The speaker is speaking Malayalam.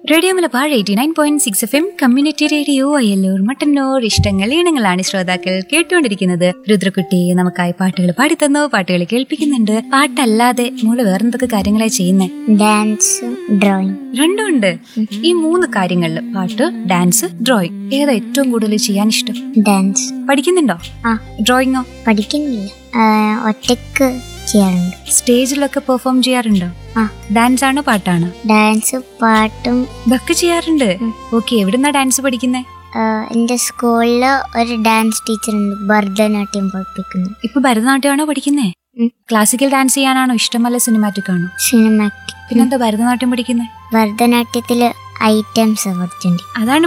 Radio Malabar eighty nine point six F M community radio Ayyalloor Mattannur ഇഷ്ടങ്ങൾ ഈണങ്ങളാണ് ശ്രോതാക്കൾ കേട്ടുകൊണ്ടിരിക്കുന്നത് രുദ്രക്കുട്ടി നമുക്കായി പാട്ടുകൾ പാടിത്തന്നു പാട്ടുകൾ കേൾപ്പിക്കുന്നുണ്ട് പാട്ടല്ലാതെ മോള് വേറെന്തൊക്കെ കാര്യങ്ങളായി ചെയ്യുന്നേ ഡാൻസ് ഡ്രോയിങ് രണ്ടും ഉണ്ട് ഈ മൂന്ന് കാര്യങ്ങളിൽ പാട്ട് ഡാൻസ് ഡ്രോയിങ് ഏതാ ഏറ്റവും കൂടുതൽ ചെയ്യാൻ ഇഷ്ടം ഡാൻസ് പഠിക്കുന്നുണ്ടോ ആ ഡ്രോയിങ്ങോ പഠിക്കുന്നില്ല ആ, ഒറ്റക്ക് ചെയ്യാറുണ്ട് സ്റ്റേജിലൊക്കെ പെർഫോം ചെയ്യാറുണ്ടോ ആ ഡാൻസ് ആണോ പാട്ടാണോ ഡാൻസ് പാട്ടും ഇതൊക്കെ ചെയ്യാറുണ്ട് ഓക്കെ എവിടുന്നാ ഡാൻസ് പഠിക്കുന്നേ ആ, എൻ്റെ സ്കൂളിൽ ഒരു ഡാൻസ് ടീച്ചറുണ്ട് ഭരതനാട്യം പഠിപ്പിക്കുന്നു ഇപ്പൊ ഭരതനാട്യമാണോ പഠിക്കുന്നേ ഉം. ക്ലാസിക്കൽ ഡാൻസ് ചെയ്യാനാണോ ഇഷ്ടമല്ല സിനിമാറ്റിക് ആണോ സിനിമാറ്റിക് പിന്നെന്താ ഭരതനാട്യം പഠിക്കുന്നേ ഭരതനാട്യത്തിൽ ഐറ്റംസ് പഠിച്ചിട്ടുണ്ട് അതാണ്